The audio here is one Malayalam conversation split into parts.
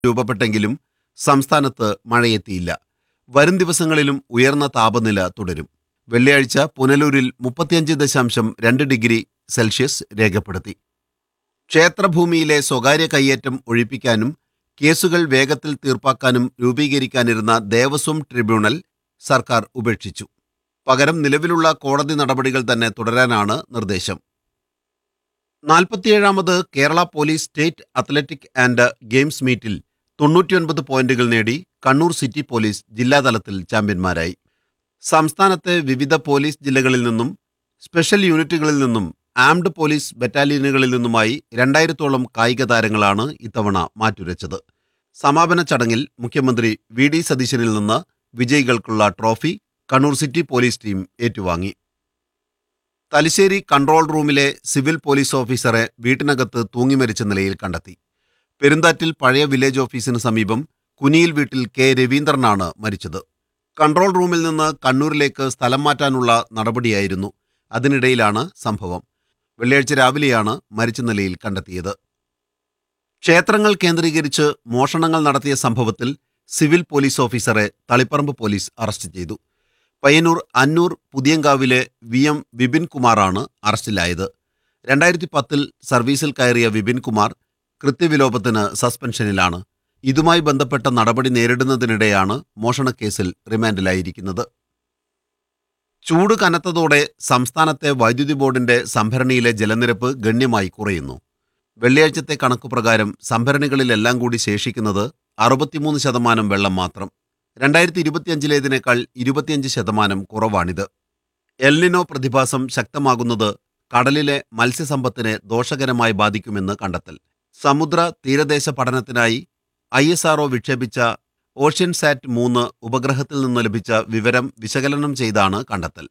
രൂപപ്പെട്ടെങ്കിലും സംസ്ഥാനത്ത് മഴയെത്തിയില്ല വരും ദിവസങ്ങളിലും ഉയർന്ന താപനില തുടരും വെള്ളിയാഴ്ച പുനലൂരിൽ മുപ്പത്തിയഞ്ച് ദശാംശം രണ്ട് ഡിഗ്രി സെൽഷ്യസ് രേഖപ്പെടുത്തി ക്ഷേത്രഭൂമിയിലെ സ്വകാര്യ കയ്യേറ്റം ഒഴിപ്പിക്കാനും കേസുകൾ വേഗത്തിൽ തീർപ്പാക്കാനും രൂപീകരിക്കാനിരുന്ന ദേവസ്വം ട്രിബ്യൂണൽ സർക്കാർ ഉപേക്ഷിച്ചു പകരം നിലവിലുള്ള കോടതി നടപടികൾ തന്നെ തുടരാനാണ് നിർദ്ദേശം നാൽപ്പത്തിയേഴാമത് Kerala police state athletic and games മീറ്റിൽ തൊണ്ണൂറ്റിയൊൻപത് പോയിന്റുകൾ നേടി കണ്ണൂർ സിറ്റി പോലീസ് ജില്ലാതലത്തിൽ ചാമ്പ്യന്മാരായി സംസ്ഥാനത്തെ വിവിധ പോലീസ് ജില്ലകളിൽ നിന്നും സ്പെഷ്യൽ യൂണിറ്റുകളിൽ നിന്നും ആംഡ് പോലീസ് ബറ്റാലിയനുകളിൽ നിന്നുമായി രണ്ടായിരത്തോളം കായിക താരങ്ങളാണ് ഇത്തവണ മാറ്റുരച്ചത് സമാപന ചടങ്ങിൽ മുഖ്യമന്ത്രി വി ഡി സതീശനിൽ നിന്ന് വിജയികൾക്കുള്ള trophy Kannur city police team ഏറ്റുവാങ്ങി തലശ്ശേരി കൺട്രോൾ റൂമിലെ സിവിൽ പോലീസ് ഓഫീസറെ വീട്ടിനകത്ത് തൂങ്ങിമരിച്ച നിലയിൽ കണ്ടെത്തി പെരുന്താറ്റിൽ പഴയ വില്ലേജ് ഓഫീസിന് സമീപം കുനിയിൽ വീട്ടിൽ കെ രവീന്ദ്രനാണ് മരിച്ചത് കൺട്രോൾ റൂമിൽ നിന്ന് കണ്ണൂരിലേക്ക് സ്ഥലം മാറ്റാനുള്ള നടപടിയായിരുന്നു അതിനിടയിലാണ് സംഭവം വെള്ളിയാഴ്ച രാവിലെയാണ് മരിച്ച നിലയിൽ കണ്ടെത്തിയത് ക്ഷേത്രങ്ങൾ കേന്ദ്രീകരിച്ച് മോഷണങ്ങൾ നടത്തിയ സംഭവത്തിൽ സിവിൽ പോലീസ് ഓഫീസറെ തളിപ്പറമ്പ് പോലീസ് അറസ്റ്റ് ചെയ്തു പയ്യന്നൂർ അന്നൂർ പുതിയങ്കാവിലെ വി എം വിപിൻ കുമാറാണ് അറസ്റ്റിലായത് രണ്ടായിരത്തി പത്തിൽ സർവീസിൽ കയറിയ വിപിൻ കുമാർ കൃത്യവിലോപത്തിന് സസ്പെൻഷനിലാണ് ഇതുമായി ബന്ധപ്പെട്ട നടപടി നേരിടുന്നതിനിടെയാണ് മോഷണക്കേസിൽ റിമാൻഡിലായിരിക്കുന്നത് ചൂട് കനത്തതോടെ സംസ്ഥാനത്തെ വൈദ്യുതി ബോർഡിന്റെ സംഭരണിയിലെ ജലനിരപ്പ് ഗണ്യമായി കുറയുന്നു വെള്ളിയാഴ്ചത്തെ കണക്കുപ്രകാരം സംഭരണികളിലെല്ലാം കൂടി ശേഷിക്കുന്നത് അറുപത്തിമൂന്ന് ശതമാനം വെള്ളം മാത്രം രണ്ടായിരത്തി ഇരുപത്തിയഞ്ചിലേതിനേക്കാൾ ഇരുപത്തിയഞ്ച് ശതമാനം കുറവാണിത് എൽനിനോ പ്രതിഭാസം ശക്തമാകുന്നത് കടലിലെ മത്സ്യസമ്പത്തിനെ ദോഷകരമായി ബാധിക്കുമെന്ന് കണ്ടെത്തൽ സമുദ്ര തീരദേശ പഠനത്തിനായി ഐ എസ് ആർഒ വിക്ഷേപിച്ച ഓഷ്യൻ സാറ്റ് മൂന്ന് ഉപഗ്രഹത്തിൽ നിന്ന് ലഭിച്ച വിവരം വിശകലനം ചെയ്താണ് കണ്ടെത്തൽ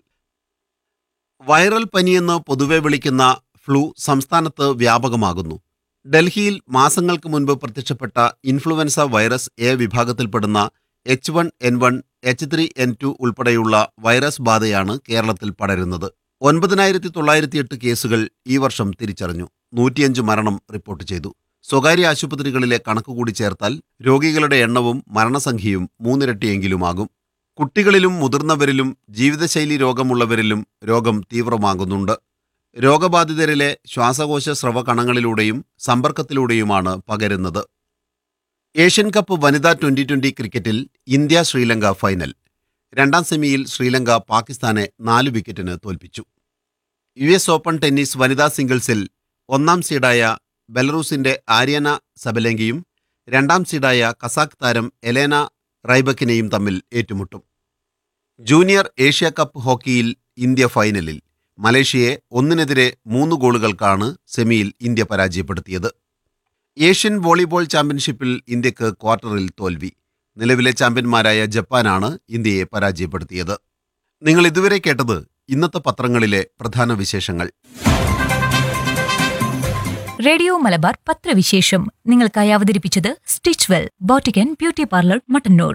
വൈറൽ പനിയെന്ന് പൊതുവെ വിളിക്കുന്ന ഫ്ലൂ സംസ്ഥാനത്ത് വ്യാപകമാകുന്നു ഡൽഹിയിൽ മാസങ്ങൾക്ക് മുൻപ് പ്രത്യക്ഷപ്പെട്ട ഇൻഫ്ലുവൻസ വൈറസ് എ വിഭാഗത്തിൽപ്പെടുന്ന H one N one H three N two ഉൾപ്പെടെയുള്ള വൈറസ് ബാധയാണ് കേരളത്തിൽ പടരുന്നത് ഒൻപതിനായിരത്തി തൊള്ളായിരത്തി എട്ട് കേസുകൾ ഈ വർഷം തിരിച്ചറിഞ്ഞു നൂറ്റിയഞ്ച് മരണം റിപ്പോർട്ട് ചെയ്തു സ്വകാര്യ ആശുപത്രികളിലെ കണക്കുകൂടി ചേർത്താൽ രോഗികളുടെ എണ്ണവും മരണസംഖ്യയും മൂന്നിരട്ടിയെങ്കിലുമാകും കുട്ടികളിലും മുതിർന്നവരിലും ജീവിതശൈലി രോഗമുള്ളവരിലും രോഗം തീവ്രമാകുന്നുണ്ട് രോഗബാധിതരിലെ ശ്വാസകോശ സ്രവ കണങ്ങളിലൂടെയും സമ്പർക്കത്തിലൂടെയുമാണ് പകരുന്നത് ഏഷ്യൻ കപ്പ് വനിതാ ട്വന്റി ട്വന്റി ക്രിക്കറ്റിൽ ഇന്ത്യ ശ്രീലങ്ക ഫൈനൽ രണ്ടാം സെമിയിൽ ശ്രീലങ്ക പാകിസ്ഥാനെ നാല് വിക്കറ്റിന് തോൽപ്പിച്ചു യു എസ് ഓപ്പൺ ടെന്നീസ് വനിതാ സിംഗിൾസിൽ ഒന്നാം സീഡായ ബെലറൂസിന്റെ ആര്യന സബലെങ്കിയും രണ്ടാം സീഡായ കസാഖ് താരം എലേന റൈബക്കിനെയും തമ്മിൽ ഏറ്റുമുട്ടും ജൂനിയർ ഏഷ്യ കപ്പ് ഹോക്കിയിൽ ഇന്ത്യ ഫൈനലിൽ മലേഷ്യയെ ഒന്നിനെതിരെ മൂന്ന് ഗോളുകൾക്കാണ് സെമിയിൽ ഇന്ത്യ പരാജയപ്പെടുത്തിയത് ഏഷ്യൻ വോളിബോൾ ചാമ്പ്യൻഷിപ്പിൽ ഇന്ത്യക്ക് ക്വാർട്ടറിൽ തോൽവി നിലവിലെ ചാമ്പ്യന്മാരായ ജപ്പാനാണ് ഇന്ത്യയെ പരാജയപ്പെടുത്തിയത് നിങ്ങൾ ഇതുവരെ കേട്ടത് ഇന്നത്തെ പത്രങ്ങളിലെ പ്രധാന വിശേഷങ്ങൾ റേഡിയോ മലബാർ പത്രവിശേഷം നിങ്ങൾക്കായി അവതരിപ്പിച്ചത് stitch well boutique and beauty parlour Mattannur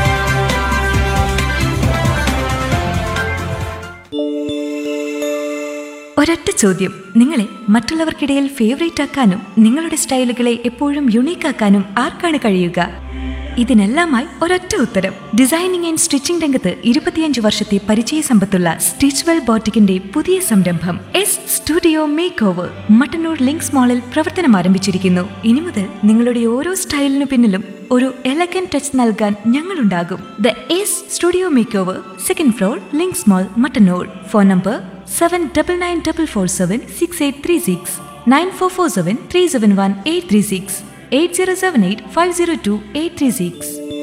ഒരൊറ്റ ചോദ്യം നിങ്ങളെ മറ്റുള്ളവർക്കിടയിൽ ഫേവറേറ്റ് ആക്കാനും നിങ്ങളുടെ സ്റ്റൈലുകളെ എപ്പോഴും യുണീക്ക് ആക്കാനും ആർക്കാണ് കഴിയുക ഇതിനെല്ലാമായി ഒരൊറ്റ ഉത്തരം ഡിസൈനിങ് ആൻഡ് സ്റ്റിച്ചിംഗ് രംഗത്ത് ഇരുപത്തിയഞ്ച് വർഷത്തെ പരിചയ സമ്പത്തുള്ള സ്റ്റിച്ച് വെൽ ബോട്ടിക്കിന്റെ പുതിയ സംരംഭം S studio make over Mattannur Links മാളിൽ പ്രവർത്തനം ആരംഭിച്ചിരിക്കുന്നു ഇനി മുതൽ നിങ്ങളുടെ ഓരോ സ്റ്റൈലിനു പിന്നിലും ഒരു എലഗൻ ടച്ച് നൽകാൻ ഞങ്ങളുണ്ടാകും the S studio make over second floor Links mall Mattannur phone number seven double nine double four seven six eight three six nine four four seven three seven one eight three six eight zero seven eight five zero two eight three six